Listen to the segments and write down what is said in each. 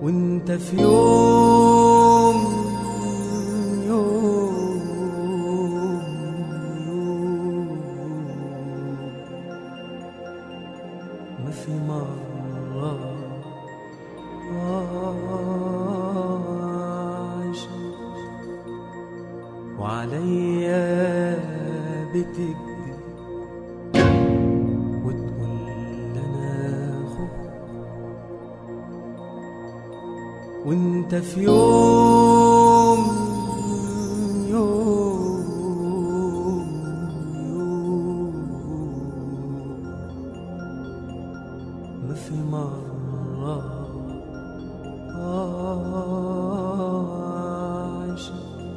وانت في يوم يوم يوم ما في مرة عايشة وعليا بتكذب وتقول انا اخوك وانت في يوم يوم يوم ما في مرة عايشة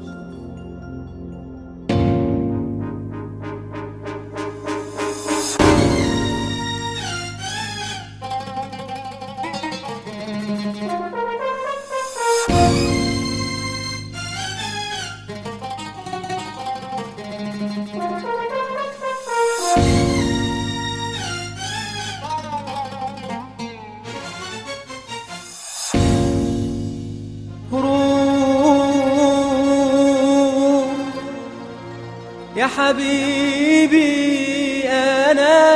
روح يا حبيبي أنا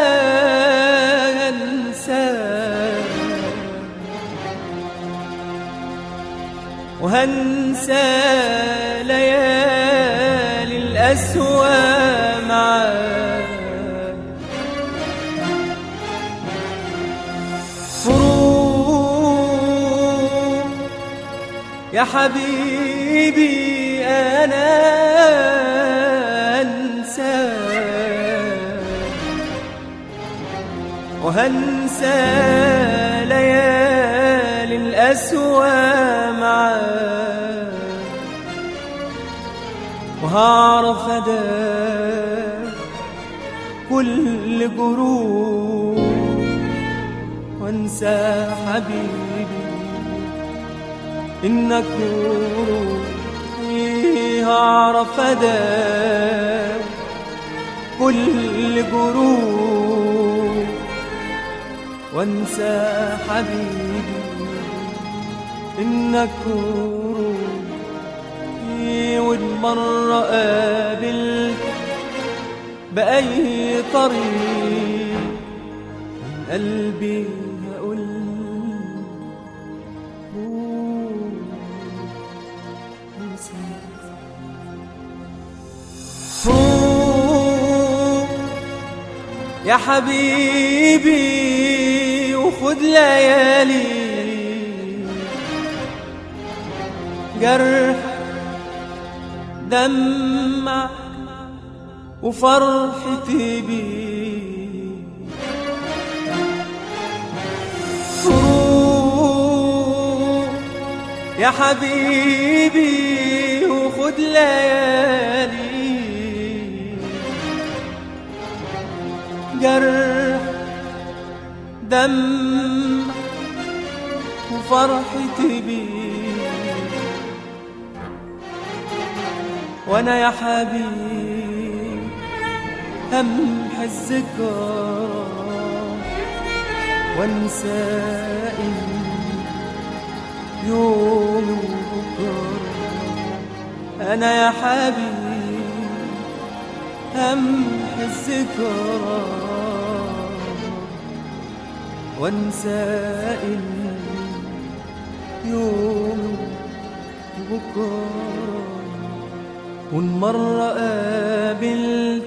أنساك وهنسى ليالي الأسوى معاك فروق يا حبيبي أنا أنساك وهنسى ليالي الأسوى معاك وهعرف أداك كل جروح وانسى حبيبي انك روحي هعرف اداك كل جروح وانسى حبيبي انك روحي والمرة قابلت بأي طريق من قلبي هقول فوق يا حبيبي وخد ليالي جرح دمع وفرحتي بيه روح يا حبيبي وخد ليالي جرح دم وفرحتي بيه وانا يا حبيبي همح الذكرى وانسى إن يوم بكرة أنا يا حبيبي همح الذكرى وانسى إن يوم بكرة والمرة قابلت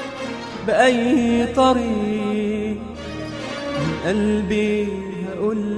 بأي طريق من قلبي هقول